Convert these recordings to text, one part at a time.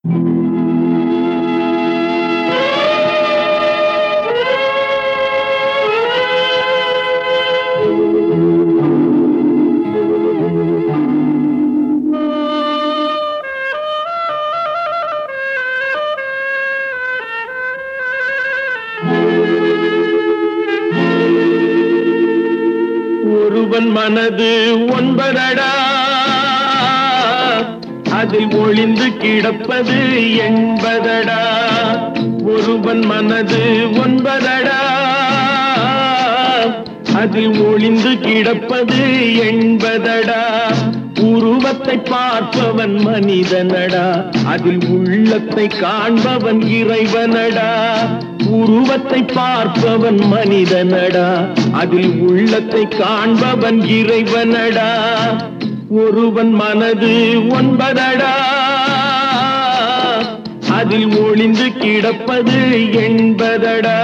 ஒருவன் மனது ஒன்பதடா அதில் ஒளிந்து கிடப்பது எண்பதடா ஒருவன் மனது ஒன்பதடா அதில் ஒளிந்து கிடப்பது எண்பதடா உருவத்தை பார்ப்பவன் மனிதனடா அதில் உள்ளத்தை காண்பவன் இறைவனடா உருவத்தை பார்ப்பவன் மனிதனடா அதில் உள்ளத்தை காண்பவன் இறைவனடா ஒருவன் மனது ஒன்பதடா அதில் ஒளிந்து கிடப்பது எண்பதடா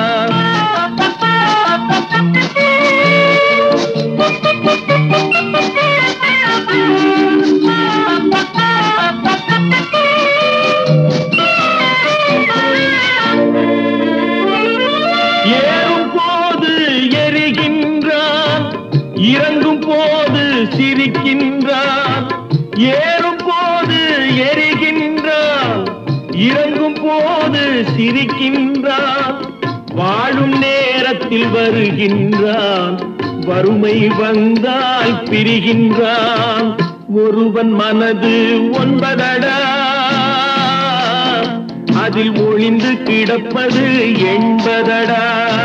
ஏறும் போது எரிகின்றான் இறங்கும் போது சிரிக்கின்றான் ஏறும் போது எரிகின்றான் இறங்கும் போது சிரிக்கின்றான் வாழும் நேரத்தில் வருகின்றான் வறுமை வந்தால் பிரிகின்றான் ஒருவன் மனது ஒன்பதடா அதில் ஒளிந்து கிடப்பது எண்பதடா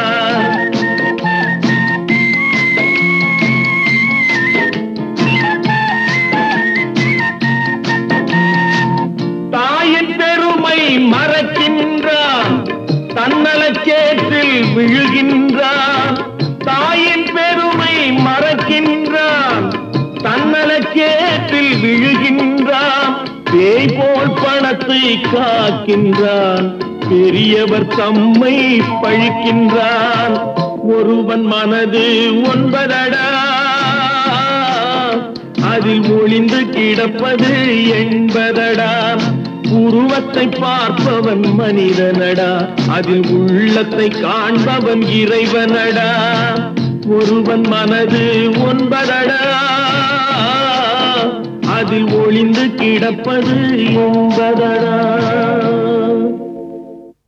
தாயின் பெருமை மறக்கின்றான் தன்னலச்சேற்றில் விழுகின்றான் தாயின் பெருமை மறக்கின்றான் தன்னலச்சேற்றில் விழுகின்றான் பேய் போல் பணத்தை காக்கின்றான் பெரியவர் தம்மை பழிக்கின்றான் ஒருவன் மனது ஒன்பதடா அதில் ஒளிந்து கிடப்பது எண்பதடா உருவத்தை பார்ப்பவன் மனிதனடா அதில் உள்ளத்தை காண்பவன் இறைவனடா ஒருவன் மனது ஒன்பதடா அதில் ஒளிந்து கிடப்பது என்பதடா